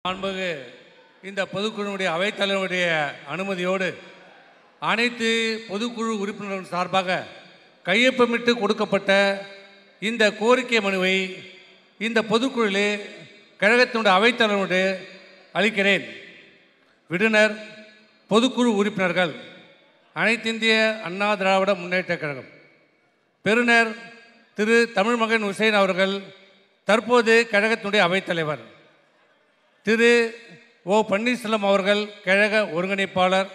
மாண்புமிகு இந்த பொதுக்குழுவுடைய அவைத்தலைவருடைய அனுமதியோடு அனைத்து பொதுக்குழு உறுப்பினர்கள் சார்பாக கையொப்பமிட்டு கொடுக்கப்பட்ட இந்த கோரிக்கை மனுவை இந்த பொதுக்குழுவிலே கழகத்தினுடைய அவைத்தலைவரோடு அளிக்கிறேன் விடுனர் பொதுக்குழு உறுப்பினர்கள் அனைத்திந்திய அண்ணா திராவிட முன்னேற்றக் கழகம் பெறுநர் திரு தமிழ்மகன் ஹுசைன் அவர்கள் தற்போது கழகத்தினுடைய அவைத்தலைவர் திரு ஓ பன்னீர்செல்வம் அவர்கள் கழக ஒருங்கிணைப்பாளர்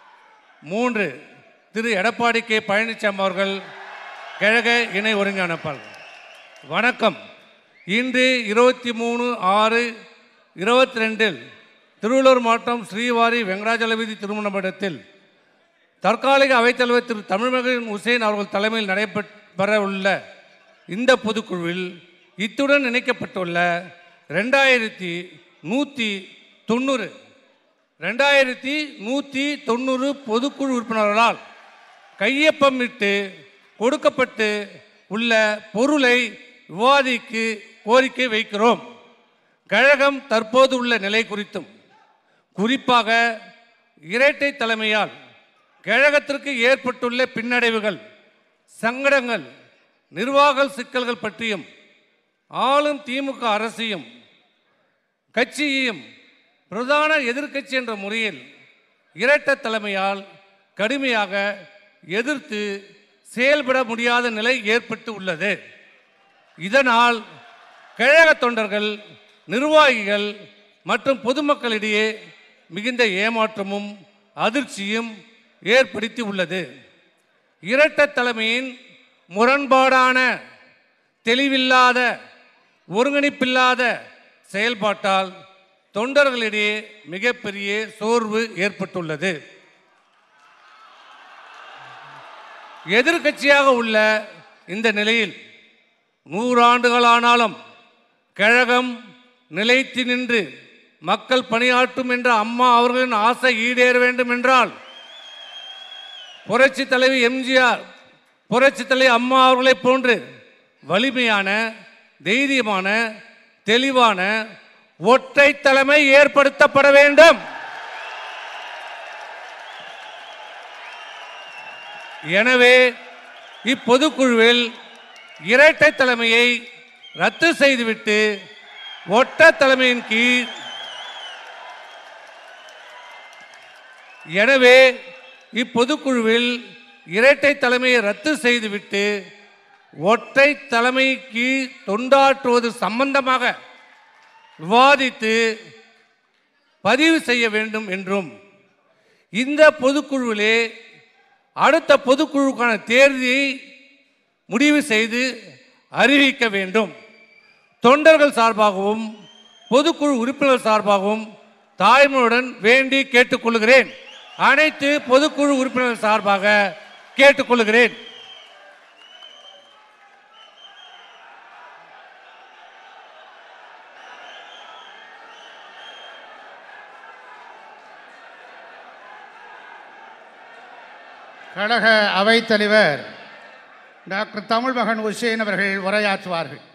மூன்று திரு எடப்பாடி கே பழனிசாமி அவர்கள் கழக இணை ஒருங்கிணைப்பாளர் வணக்கம் இன்று இருபத்தி மூணு ஆறு இருபத்தி ரெண்டில் திருவள்ளூர் மாவட்டம் ஸ்ரீவாரி வெங்கடாஜலபதி திருமண மண்டபத்தில் தற்காலிக அவைத்தலைவர் திரு தமிழ்மகன் ஹுசேன் அவர்கள் தலைமையில் நடைபெற உள்ள இந்த பொதுக்குழுவில் இத்துடன் இணைக்கப்பட்டுள்ள ரெண்டாயிரத்தி நூற்றி தொண்ணூறு ரெண்டாயிரத்தி நூற்றி தொண்ணூறு பொதுக்குழு உறுப்பினர்களால் கையொப்பமிட்டு கொடுக்கப்பட்டு உள்ள பொருளை விவாதிக்கு கோரிக்கை வைக்கிறோம் கழகம் தற்போது உள்ள நிலை குறித்தும் குறிப்பாக இரட்டை தலைமையால் கழகத்திற்கு ஏற்பட்டுள்ள பின்னடைவுகள் சங்கடங்கள் நிர்வாக சிக்கல்கள் பற்றியும் ஆளும் திமுக அரசையும் கட்சியையும் பிரதான எதிர்க்கட்சி என்ற முறையில் இரட்டை தலைமையால் கடுமையாக எதிர்த்து செயல்பட முடியாத நிலை ஏற்பட்டு உள்ளது இதனால் கழக தொண்டர்கள் நிர்வாகிகள் மற்றும் பொதுமக்களிடையே மிகுந்த ஏமாற்றமும் அதிர்ச்சியும் ஏற்படுத்தி உள்ளது இரட்டை தலைமையின் முரண்பாடான தெளிவில்லாத ஒருங்கிணைப்பில்லாத செயல்பாட்டால் தொண்டர்களிடையே மிகப்பெரிய சோர்வு ஏற்பட்டுள்ளது எதிர்க்கட்சியாக உள்ள இந்த நிலையில் நூறாண்டுகளானாலும் கழகம் நிலைத்து நின்று மக்கள் பணியாற்றும் என்ற அம்மா அவர்களின் ஆசை ஈடேற வேண்டும் என்றால் புரட்சி தலைவி எம்ஜிஆர் புரட்சி தலைவி அம்மா அவர்களைப் போன்று வலிமையான தைரியமான தெளிவான ஒற்றை தலைமை ஏற்படுத்தப்பட வேண்டும் எனவே இப்பொதுக்குழுவில் இரட்டை தலைமையை ரத்து செய்துவிட்டு ஒற்ற தலைமையின் கீழ் எனவே இப்பொதுக்குழுவில் இரட்டை தலைமையை ரத்து செய்துவிட்டு ஒற்றை தலைமை கீழ் தொண்டாற்றுவது சம்பந்தமாக விவாதித்து பதிவு செய்ய வேண்டும் என்றும் இந்த பொதுக்குழுவிலே அடுத்த பொதுக்குழுக்கான தேதியை முடிவு செய்து அறிவிக்க வேண்டும் தொண்டர்கள் சார்பாகவும் பொதுக்குழு உறுப்பினர் சார்பாகவும் தாய்மையுடன் வேண்டி கேட்டுக்கொள்கிறேன் அனைத்து பொதுக்குழு உறுப்பினர் சார்பாக கேட்டுக்கொள்கிறேன் கழக அவைத்தலைவர் டாக்டர் தமிழ்மகன் உசேன் அவர்கள் உரையாற்றுவார்கள்